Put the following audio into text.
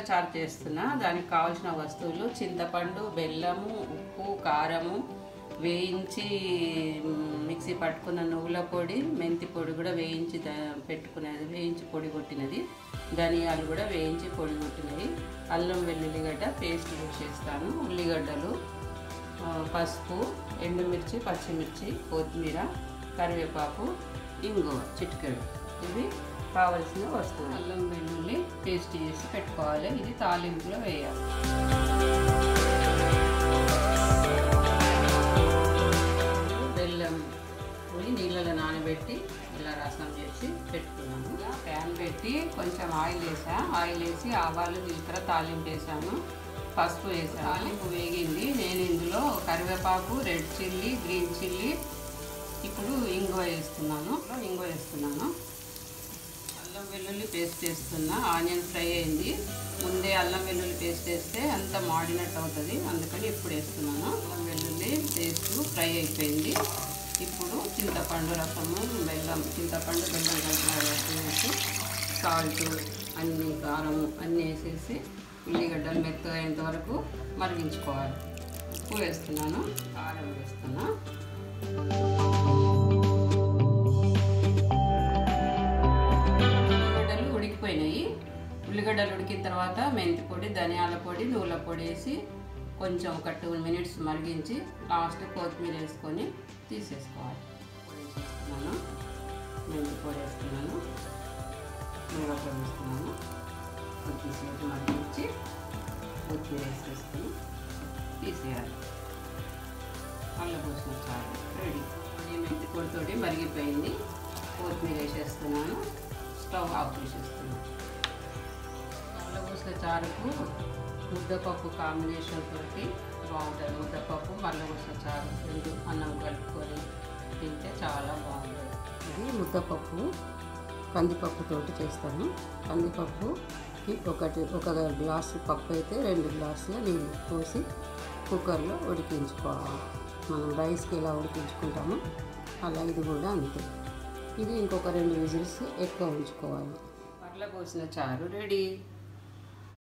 చారు చేస్తున్నా దానికి కావాల్సిన వస్తువులు చింతపండు బెల్లము ఉప్పు కారము వేయించి మ్, మిక్సీ పట్టుకున్న నువ్వుల పొడి మెంతి పొడి కూడా వేయించి దా- పెట్టుకున్నది వేయించి పొడి కొట్టినది ధనియాలు కూడా వేయించి పొడి కొట్టినవి అల్లం వెల్లుల్లిగడ్డ పేస్ట్ కూడా చేస్తాను ఉల్లిగడ్డలు ఆ, పసుపు ఎండుమిర్చి పచ్చిమిర్చి కొత్తిమీర కరివేపాకు ఇంగువ చిటికెడు ఇవి కావలసిన వస్తువులు అల్లం వెల్లుల్లి పేస్ట్ చేసి పెట్టుకోవాలి ఇది తాలింపులో వేయాలి బెల్లం పొడి నీళ్ళలో నానబెట్టి ఇలా రసం చేసి పెట్టుకున్నాను ఇలా ప్యాన్ పెట్టి కొంచెం ఆయిల్ వేసా ఆయిల్ వేసి ఆవాలు జీలకర్ర తాలింపు వేసాను పసుపు వేసా తాలింపు వేగింది నేను ఇందులో కరివేపాకు రెడ్ చిల్లీ గ్రీన్ చిల్లీ ఇప్పుడు ఇంగువ వేస్తున్నాను ఇంగువ వేస్తున్నాను అల్లం వెల్లుల్లి పేస్ట్ వేస్తున్నా ఆనియన్ ఫ్రై అయింది ముందే అల్లం వెల్లుల్లి పేస్ట్ వేస్తే అంత మాడినట్టు అవుతుంది అందుకని ఇప్పుడు వేస్తున్నాను అల్లం వెల్లుల్లి పేస్ట్ ఫ్రై అయిపోయింది ఇప్పుడు చింతపండు రసము బెల్లం చింతపండు బెల్లం కలిపిన రసం వేసి సాల్ట్ అన్ని కారము అన్నీ వేసేసి ఉల్లిగడ్డలు మెత్తగా అయ్యేంత వరకు మరిగించుకోవాలి ఉప్పు వేస్తున్నాను కారం వేస్తున్నా ఉల్లిగడ్డలు ఉడికిపోయినాయి ఉల్లిగడ్డలు ఉడికిన తర్వాత మెంతి పొడి ధనియాల పొడి నువ్వుల పొడి వేసి కొంచెం ఒక టూ మినిట్స్ మరిగించి లాస్ట్ కొత్తిమీర వేసుకొని తీసేసుకోవాలి పొడి వేసేస్తున్నాను మెంతి పొడి వేస్తున్నాను నువ్వుల పొడి వేస్తున్నాను కొద్దిసేపు మరిగించి కొత్తిమీర వేసేసుకొని తీసేయాలి అల్ల పోసిన చాలు రెడీ పొడి మెంతి పొడితోటి మరిగిపోయింది కొత్తిమీర వేసేస్తున్నాను స్టవ్ ఆఫ్ చేసేస్తున్నాను మల్లగూస చారుకు ముద్దపప్పు కాంబినేషన్ తోటి బాగుంటుంది ముద్దపప్పు మల్లగూస చారు రెండు అన్నం కలుపుకొని తింటే చాలా బాగుంటుంది ఇది ముద్దపప్పు కందిపప్పుతోటి చేస్తాను కందిపప్పుకి ఒకటి ఒక గ్లాసు పప్పు అయితే రెండు గ్లాసుల నీళ్ళు పోసి కుక్కర్లో ఉడికించుకోవాలి మనం రైస్కి ఎలా ఉడికించుకుంటామో అలా ఇది కూడా అంతే ఇది ఇంకొక రెండు విజిల్స్ ఎక్కువ ఉంచుకోవాలి పర్ల పోసిన చారు రెడీ